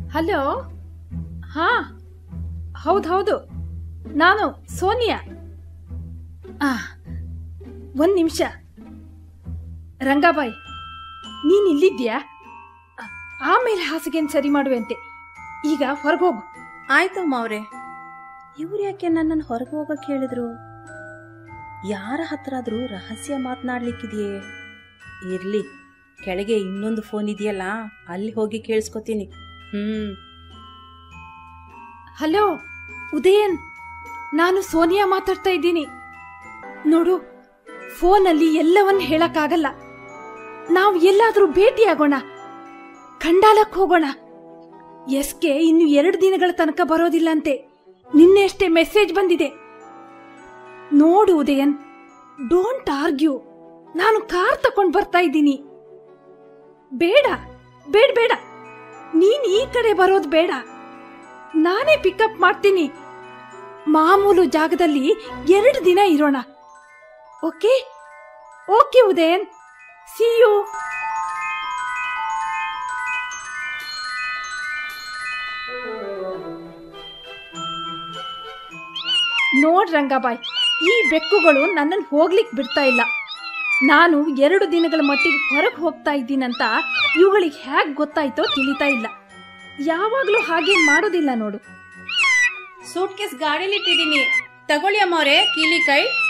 hello ಹಾ ಹೌದು ಹೌದು ನಾನು ಸೋನಿಯಾ ಆ ಒಂದು ನಿಮಿಷ ರಂಗಾಬಾಯಿ ನೀನು ಇಲ್ಲಿದ್ಯಾ ಆ- ಆಮೇಲೆ ಹಾಸಿಗೆನ್ ಸರಿ ಮಾಡುವಂತೆ ಈಗ ಹೊರಗೋಗು ಆಯ್ತಮ್ಮ ಅವ್ರೆ ಇವ್ರು ಯಾಕೆ ನನ್ನನ್ನು ಹೊರಗೆ ಹೋಗಕ್ಕೆ ಹೇಳಿದ್ರು ಯಾರ ಹತ್ರ ಆದ್ರೂ ರಹಸ್ಯ ಮಾತನಾಡ್ಲಿಕ್ಕಿದೆಯೇ ಇರ್ಲಿ ಕೆಳಗೆ ಇನ್ನೊಂದು ಫೋನ್ ಇದೆಯಲ್ಲ ಅಲ್ಲಿ ಹೋಗಿ ಕೇಳಿಸ್ಕೊತೀನಿ ಹ್ಮ್ ಹಲೋ ಉದಯನ್ ನಾನು ಸೋನಿಯಾ ಮಾತಾಡ್ತಾ ಇದ್ದೀನಿ ನೋಡು ಫೋನಲ್ಲಿ ಎಲ್ಲವನ್ನ ಹೇಳಕ್ಕಾಗಲ್ಲ ನಾವು ಎಲ್ಲಾದ್ರೂ ಭೇಟಿಯಾಗೋಣ ಖಂಡಾಲಕ್ಕೆ ಹೋಗೋಣ ಎಸ್ಕೆ ಇನ್ನು ಎರಡು ದಿನಗಳ ತನಕ ಬರೋದಿಲ್ಲಂತೆ ನಿನ್ನೆ ಅಷ್ಟೇ ಮೆಸೇಜ್ ಬಂದಿದೆ ನೋಡು ಉದಯನ್ ಡೋಂಟ್ ಆರ್ಗ್ಯೂ ನಾನು ಕಾರ್ ತಕೊಂಡ್ ಬರ್ತಾ ಇದ್ದೀನಿ ಬೇಡ ಬೇಡ ಬೇಡ ನೀನ್ ಈ ಕಡೆ ಬರೋದು ಬೇಡ ನಾನೇ ಪಿಕಪ್ ಮಾಡ್ತೀನಿ ಮಾಮೂಲು ಜಾಗದಲ್ಲಿ ಎರಡು ದಿನ ಇರೋಣ okay okay Udayan see you ನೋಡ್ ರಂಗಾಬಾಯ್ ಈ ಬೆಕ್ಕುಗಳು ನನ್ನನ್ನು ಹೋಗ್ಲಿಕ್ಕೆ ಬಿಡ್ತಾ ಇಲ್ಲ ನಾನು ಎರಡು ದಿನಗಳ ಮಟ್ಟಿಗೆ ಹೊರಗೆ ಹೋಗ್ತಾ ಇದ್ದೀನಂತ ಇವುಗಳಿಗೆ ಹೇಗೆ ಗೊತ್ತಾಯ್ತೋ ತಿಳಿತಾ ಇಲ್ಲ ಯಾವಾಗಲೂ ಹಾಗೇನ್ ಮಾಡೋದಿಲ್ಲ ನೋಡು ಸೂಟ್ ಕೇಸ್ ಗಾಡಿಲಿ ಇಟ್ಟಿದ್ದೀನಿ ತಗೊಳ್ಳಿ ಅಮ್ಮ ಅವ್ರೆ ಕೀಲಿ ಕೈ